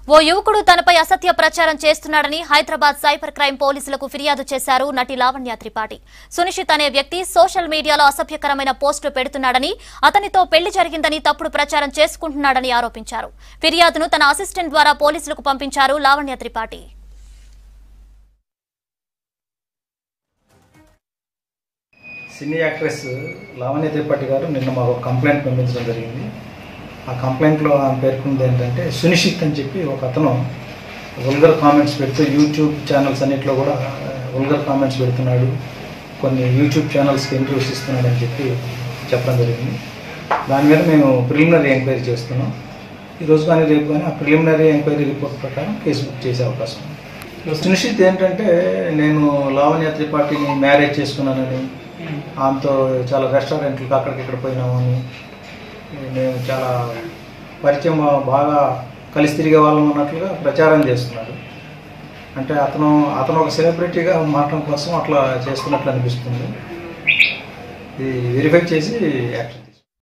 ఓ యువకుడు తనపై అసత్య ప్రచారం చేస్తున్నాడని హైదరాబాద్ సైబర్ క్రైమ్ పోలీసులకు ఫిర్యాదు చేశారు నటి లావణ్య త్రిపాఠి సునిషిత్ అనే వ్యక్తి సోషల్ మీడియాలో అసభ్యకరమైన పోస్టులు పెడుతున్నాడని అతనితో పెళ్లి జరిగిందని తప్పుడు ప్రచారం చేసుకుంటున్నాడని ఆరోపించారు ఫిర్యాదును తన అసిస్టెంట్ ద్వారా పోలీసులకు పంపించారు లావణ్య త్రిపాఠి సినీ యాక్ట్రెస్ లావణ్య త్రిపాఠి గారు నిన్న మాకు ఒక కంప్లైంట్ పంపించడం జరిగింది ఆ కంప్లైంట్లో ఆమె పేర్కొన్నది ఏంటంటే సునిషిత్ అని చెప్పి ఒక అతను వల్గర్ కామెంట్స్ పెడుతూ యూట్యూబ్ ఛానల్స్ అన్నింటిలో కూడా వల్గర్ కామెంట్స్ పెడుతున్నాడు కొన్ని యూట్యూబ్ ఛానల్స్కి ఇంటర్వ్యూస్ ఇస్తున్నాడు అని చెప్పి చెప్పడం జరిగింది దాని మీద మేము ప్రిలిమినరీ ఎంక్వైరీ చేస్తున్నాం ఈరోజు కానీ రేపు కానీ ఆ ప్రిలిమినరీ ఎంక్వైరీ రిపోర్ట్ ప్రకారం కేసు బుక్ చేసే అవకాశం ఉంది సునిశ్చిత్ ఏంటంటే నేను లావణ్య త్రిపాఠిని మ్యారేజ్ చేసుకున్నానని ఆమెతో చాలా రెస్టారెంట్లకు అక్కడికి ఇక్కడ పోయినామని నేను చాలా పరిచయం బాగా కలిసి తిరిగే వాళ్ళం అన్నట్లుగా ప్రచారం చేస్తున్నాడు అంటే అతను అతను ఒక సెలబ్రిటీగా మారడం కోసం అట్లా చేస్తున్నట్లు అనిపిస్తుంది ఇది వెరిఫై చేసి యాక్షన్